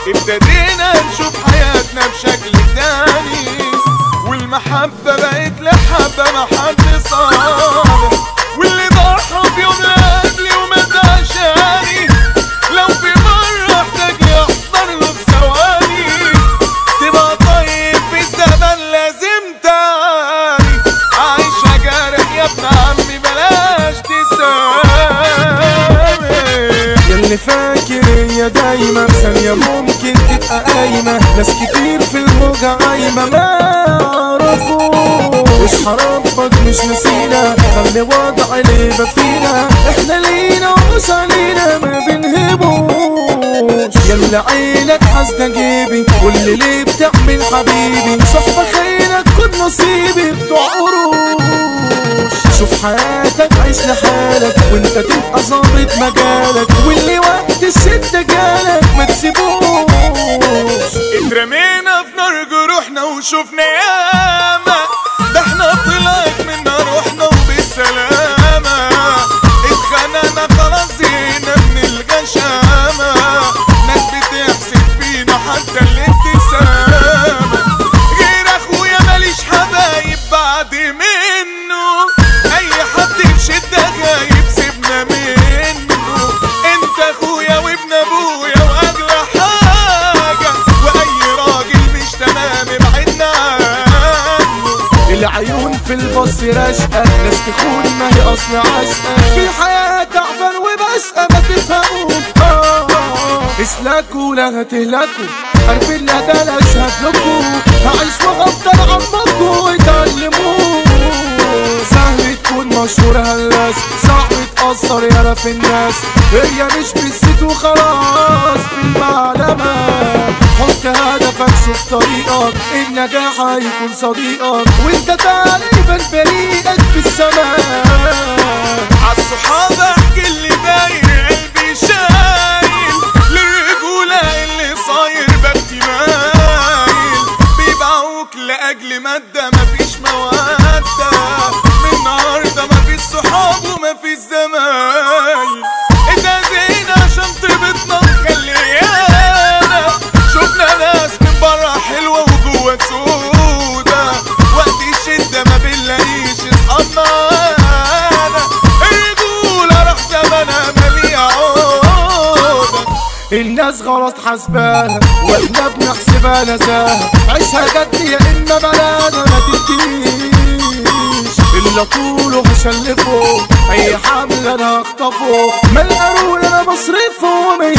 ابتدينا نشوف حياتنا بشكل تاني والمحبة بقت لحبة ما حد صالح واللي ضحى في يوم لأجلي ومات عشاني لو في مرة احتاج لي احضر له في ثواني تبقى طيب في الزمن لازم تاني عايشة جارح يا ابن عمي بلاش تسامح ياللي فاكر هي دايما ثانية ممكن تبقى قايمة ناس كتير في الموجة عايمة ما عرفوش ربك مش نسينا خلي وضع ليبة فينا احنا لينا ومش علينا ما بنهبوش يلا عينك حاسدة جيبي واللي ليه بتعمل حبيبي صحبة خيرك كن نصيبي بتوع قروش شوف حياتك عيش لحالك وانت تبقى ظابط مجالك واللي وقت الشدة جالك ما تسيبوش اترمينا في نار جروحنا وشوفنا ياما ده احنا طلعت منا روحنا وبالسلامة اتخانقنا خلاص زهقنا من الغشامة ناس بتحسد فينا حتى الابتسامة غير اخويا ماليش حبايب بعد منه اي حد في شدة غايب سيبنا منه انت اخويا وابن ابويا واغلى حاجة واي راجل مش تمام ابعدنا عنه العيون في البص راشقة ناس تكون ما هي أصل عشقة في الحياة تعبان وبشقة ما تفهموش آه، اسلكوا لا هتهلكوا عارفين لا ده لا اشهد لكوا هعيش وافضل عمكوا وتعلموه سهل تكون مشهور هلاس صعب تأثر يالا في الناس هي مش بالست وخلاص بالمعلمة حط هدفك شوف طريقك النجاح هيكون صديقك وانت تقريبا فريقك في السماء عالصحابة احكي اللي داير قلبي شايل للرجولة اللي صاير ببكي مايل بيبيعوك لأجل مادة مفيش مودة من النهاردة مفيش صحاب ومفيش زمايل اتأذينا عشان طيبتنا مخليانا شفنا ناس من برا حلوة وجوا سودة وقت الشدة ما بنلاقيش اصحابنا انا الرجولة راح زمانها مالية عودة الناس غلط حسباها واحنا بنحسبها نزاهة عيشها جد يا اما بلانا ما تديش اللي طوله هشلفه اي حمل انا هخطفه ما القارون انا بصرفه ما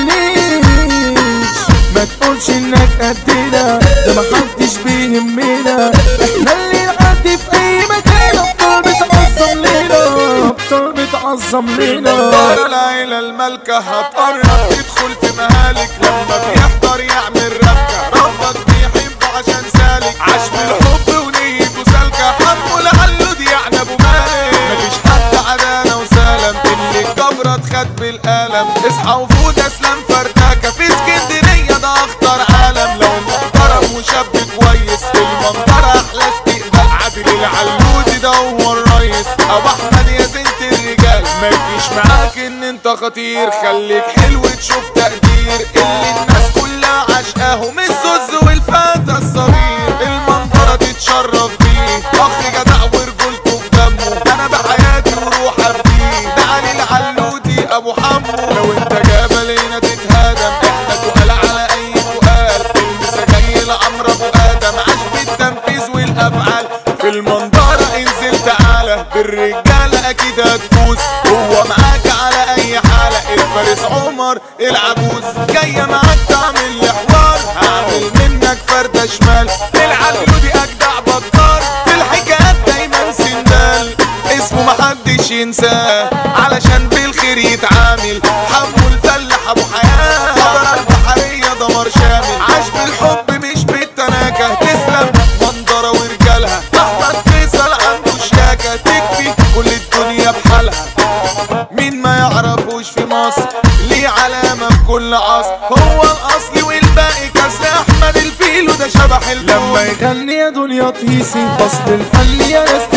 يشغلنيش ما تقولش انك قدنا ده محدش بيهمنا احنا اللي نعدي في اي مكان ابطال بتعظم لينا ابطال بتعظم لينا دار العيلة الملكة هتقرب تدخل في مهالك لما بيحضر يعمل ربكة ربك بيحب عشان سالك عاش بالحب ونيته سالكة حمه لعله دي يعني ابو مالك مفيش حد عدانا وسلم اللي الجبرة اتخد بالقلم اصحى وفوت اسلام فرداكة في اسكندرية ده اخطر عالم لو محترم وشاب كويس في المنظرة احلى استقبال عادل العلودي ده هو الريس ابو احمد يا زنت الرجال ما تجيش معاك ان انت خطير خليك حلو تشوف تقدير اللي الناس كلها عشقاهم الزوز والفتى الصغير المنظرة تتشرف بيه اخ جدع ورجولته في دمه انا بحياتي وروح افديه ده علي العلودي ابو حمو لو انت جبل هنا تتهادم احنا تقال على اي تقال المساجيل عمرو ابو ادم عاش بالتنفيذ والافعال في المنظرة انزل تعالى بالرجالة اكيد هتفوز هو معاك على اي حالة الفارس عمر العجوز جاية معاك تعمل لي حوار هعمل منك فردة شمال العجلودي اجدع بكار في الحكايات دايما سندال اسمه محدش ينساه علشان بالخير يتعامل حمو الفلاح ابو حياه خبر البحرية دمر شامل عاش بالحب مش بالتناكة تسلم منظرة ورجالها احمد فيصل عنده شياكة تكفي كل الدنيا بحالها مين ما يعرفوش في مصر ليه علامة في كل عصر هو الاصلي والباقي كسر احمد الفيل وده شبح الكون لما يغني يا دنيا طيسي اصل الفن يا ناس تأسيسي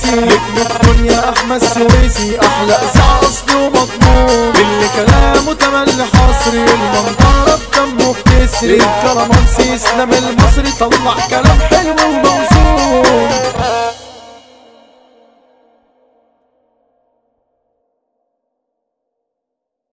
الرئيسي نجم الدنيا احمد سويسي احلى اذاعة اصلي ومضمون اللي كلامه تملي حصري المنظرة بدمه بتسري الكرمانسي اسلام المصري طلع كلام حلو وموزون